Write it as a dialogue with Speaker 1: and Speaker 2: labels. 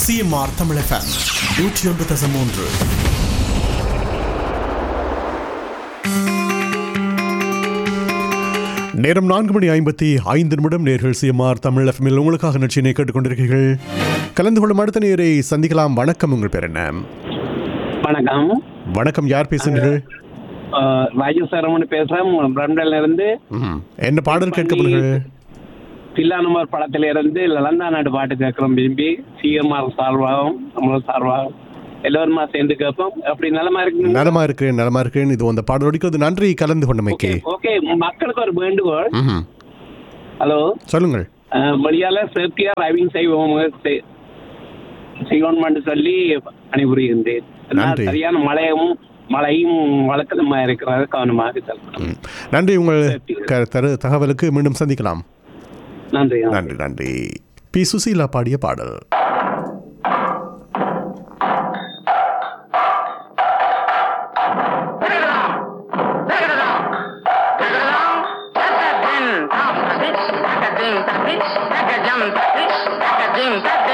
Speaker 1: CMR Tamil FM நூற்றி ஒன்று தசம் மூன்று நேரம் நான்கு மணி ஐம்பத்தி ஐந்து நிமிடம் நேர்கள் சிஎம்ஆர் தமிழ் எஃப்எம்மில் உங்களுக்காக நிகழ்ச்சியினை கேட்டுக்கொண்டிருக்கிறீர்கள் கலந்து கொள்ளும் அடுத்த நேரை சந்திக்கலாம் வணக்கம் உங்கள் பேர் என்ன
Speaker 2: வணக்கம்
Speaker 1: வணக்கம் யார் பேசுகிறீர்கள்
Speaker 2: அஹ், ராஜு சரவணன் பேசுறேன் பிரம்டல்ல இருந்து
Speaker 1: ம். என்ன பாடல் கேட்கப்படுகிறது
Speaker 2: தில்லானமர் படத்துல இருந்து லலந்தா நாடு பாட்டு கேட்கிறோம் விரும்பி சிஎம்ஆர் சார்பாகவும் நம்மளும் சார்பாகவும் எல்லோருமா சேர்ந்து கேட்போம் அப்படி நலமா இருக்கு
Speaker 1: நலமா இருக்கிறேன் நலமா இருக்கிறேன் இது அந்த பாடல் ஒடிக்கிறது நன்றி கலந்து கொண்டமைக்கு
Speaker 2: ஓகே மக்களுக்கு ஒரு வேண்டுகோள்
Speaker 1: ம்ஹும்.
Speaker 2: ஹலோ
Speaker 1: சொல்லுங்கள்
Speaker 2: அஹ், வழியால சேஃப்டியா டிரைவிங் செய்வோம் செய்- செய்யணும்னு சொல்லி பணிபுரிகின்றேன் ஏன்னா
Speaker 1: நன்றி.
Speaker 2: சரியான மழையும் மழையும் வழக்கமா இருக்கிறது கவனமாக செல்கிறோம்
Speaker 1: ம். நன்றி உங்கள் க- தரு தகவலுக்கு மீண்டும் சந்திக்கலாம்
Speaker 2: நன்றி
Speaker 1: நன்றி நன்றி பி சுசீலா பாடிய பாடல்
Speaker 3: Jump,